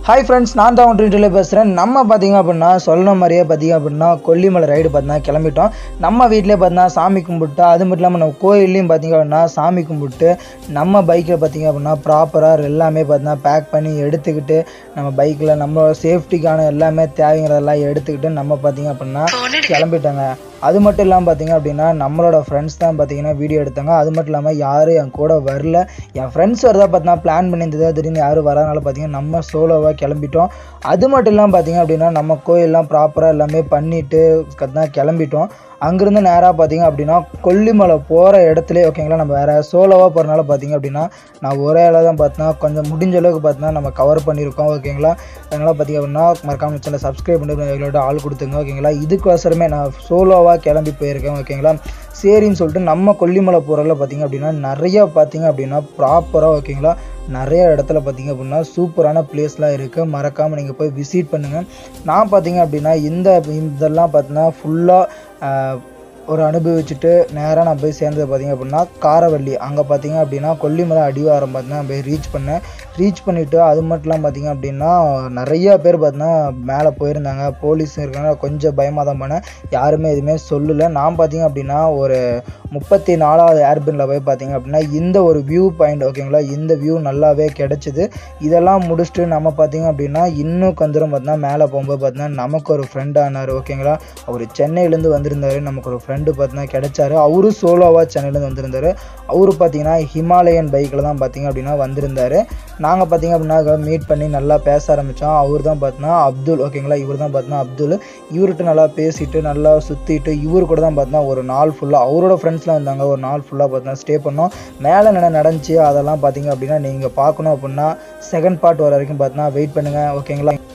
hi friends நான் தான் ஒன்றில் பேசுகிறேன் நம்ம பார்த்தீங்க அப்படின்னா சொன்ன மாதிரியே பார்த்தீங்க அப்படின்னா கொல்லிமலை ரைடு பார்த்தீங்கன்னா கிளம்பிட்டோம் நம்ம வீட்டிலே பார்த்தீங்கன்னா சாமி கும்பிட்டு அது மட்டும் இல்லாமல் நம்ம கோயில்லையும் பார்த்தீங்க அப்படின்னா சாமி கும்பிட்டு நம்ம பைக்கில் பார்த்தீங்க அப்படின்னா ப்ராப்பராக எல்லாமே பார்த்தீங்கன்னா பேக் பண்ணி எடுத்துக்கிட்டு நம்ம பைக்கில் நம்மளோட சேஃப்டிக்கான எல்லாமே தேவைங்கிறதெல்லாம் எடுத்துக்கிட்டு நம்ம பார்த்தீங்க அப்படின்னா கிளம்பிட்டாங்க அது மட்டும் இல்லாமல் பார்த்தீங்க அப்படின்னா நம்மளோட ஃப்ரெண்ட்ஸ் தான் பார்த்தீங்கன்னா வீடியோ எடுத்தாங்க அது மட்டும் இல்லாமல் யாரும் என் கூட வரல என் ஃப்ரெண்ட்ஸ் வரதா பார்த்தீங்கன்னா பிளான் பண்ணியிருந்தது திடீர்னு யாரும் வராதனால பார்த்தீங்கன்னா நம்ம சோலோவாக கிளம்பிட்டோம் அது மட்டும் இல்லாமல் பார்த்தீங்க அப்படின்னா நம்ம கோயிலெலாம் ப்ராப்பராக எல்லாமே பண்ணிவிட்டு தான் கிளம்பிட்டோம் அங்கேருந்து நேராக பார்த்தீங்க அப்படின்னா கொல்லிமலை போகிற இடத்துல ஓகேங்களா நம்ம வேறு சோலோவாக போகிறனால பார்த்தீங்க அப்படின்னா நான் ஒரே ஆளாக தான் பார்த்தீங்கன்னா கொஞ்சம் முடிஞ்ச அளவுக்கு பார்த்தீங்கன்னா நம்ம கவர் பண்ணியிருக்கோம் ஓகேங்களா அதனால் பார்த்தீங்க அப்படின்னா மறக்காம சேனல் சப்ஸ்கிரைப் பண்ணி எங்களோட ஆள் கொடுத்துங்க ஓகேங்களா இதுக்கோசரமே நான் சோலோவாக கிளம்பி போயிருக்கேன் ஓகேங்களா சரின்னு சொல்லிட்டு நம்ம கொல்லிமலை போகிறதுல பார்த்தீங்க அப்படின்னா நிறைய பார்த்தீங்க அப்படின்னா ப்ராப்பராக ஓகேங்களா நிறைய இடத்துல பார்த்தீங்க அப்படின்னா சூப்பரான பிளேஸ்லாம் இருக்குது மறக்காமல் நீங்கள் போய் விசிட் பண்ணுங்கள் நான் பார்த்தீங்க அப்படின்னா இந்த இதெல்லாம் பார்த்தீங்கன்னா ஃபுல்லாக ஒரு அனுபவிச்சுட்டு நேராக நான் போய் சேர்ந்தது பார்த்தீங்க அப்படின்னா காரவள்ளி அங்கே பார்த்தீங்க அப்படின்னா கொல்லிமலை அடிவாரம் பார்த்தீங்கன்னா போய் ரீச் பண்ணேன் ரீச் பண்ணிவிட்டு அது மட்டும் இல்லாமல் பார்த்தீங்க அப்படின்னா நிறைய பேர் பார்த்தீங்கன்னா மேலே போயிருந்தாங்க போலீஸ் இருக்காங்க கொஞ்சம் பயமாக தான் பண்ணேன் யாருமே எதுவுமே சொல்லலை நான் பார்த்தீங்க அப்படின்னா ஒரு முப்பத்தி நாலாவது ஏர்பினில் போய் பார்த்தீங்க அப்படின்னா இந்த ஒரு வியூ பாயிண்ட் ஓகேங்களா இந்த வியூ நல்லாவே கிடச்சிது இதெல்லாம் முடிச்சுட்டு நம்ம பார்த்தீங்க அப்படின்னா இன்னும் கொஞ்சம் தூரம் பார்த்தீங்கன்னா மேலே போகும்போது பார்த்தீங்கன்னா நமக்கு ஒரு ஃப்ரெண்ட் ஆனார் ஓகேங்களா அவர் சென்னையிலேருந்து வந்திருந்தார் நமக்கு ஒரு ஃப்ரெண்டு பார்த்தீங்கன்னா கிடைச்சாரு அவரும் சோலோவாக சென்னையிலேருந்து வந்திருந்தார் அவரு பார்த்தீங்கன்னா ஹிமாலயன் பைக்கில் தான் பார்த்தீங்க அப்படின்னா வந்திருந்தார் நாங்கள் பார்த்தீங்க அப்படின்னா மீட் பண்ணி நல்லா பேச ஆரம்பித்தோம் அவர் தான் பார்த்தீங்கன்னா அப்துல் ஓகேங்களா இவர் தான் பார்த்தீங்கன்னா அப்துல் இவர்கிட்ட நல்லா பேசிட்டு நல்லா சுற்றிட்டு இவர் கூட தான் பார்த்தீங்கன்னா ஒரு நாள் ஃபுல்லாக அவரோட ஃப்ரெண்ட்ஸ்லாம் வந்தாங்க ஒரு நாள் ஃபுல்லாக பார்த்தீங்கன்னா ஸ்டே பண்ணோம் மேலே என்ன நடந்துச்சு அதெல்லாம் பார்த்தீங்க அப்படின்னா நீங்கள் பார்க்கணும் அப்படின்னா செகண்ட் பார்ட் வர வரைக்கும் பார்த்தீங்கன்னா வெயிட் பண்ணுங்கள் ஓகேங்களா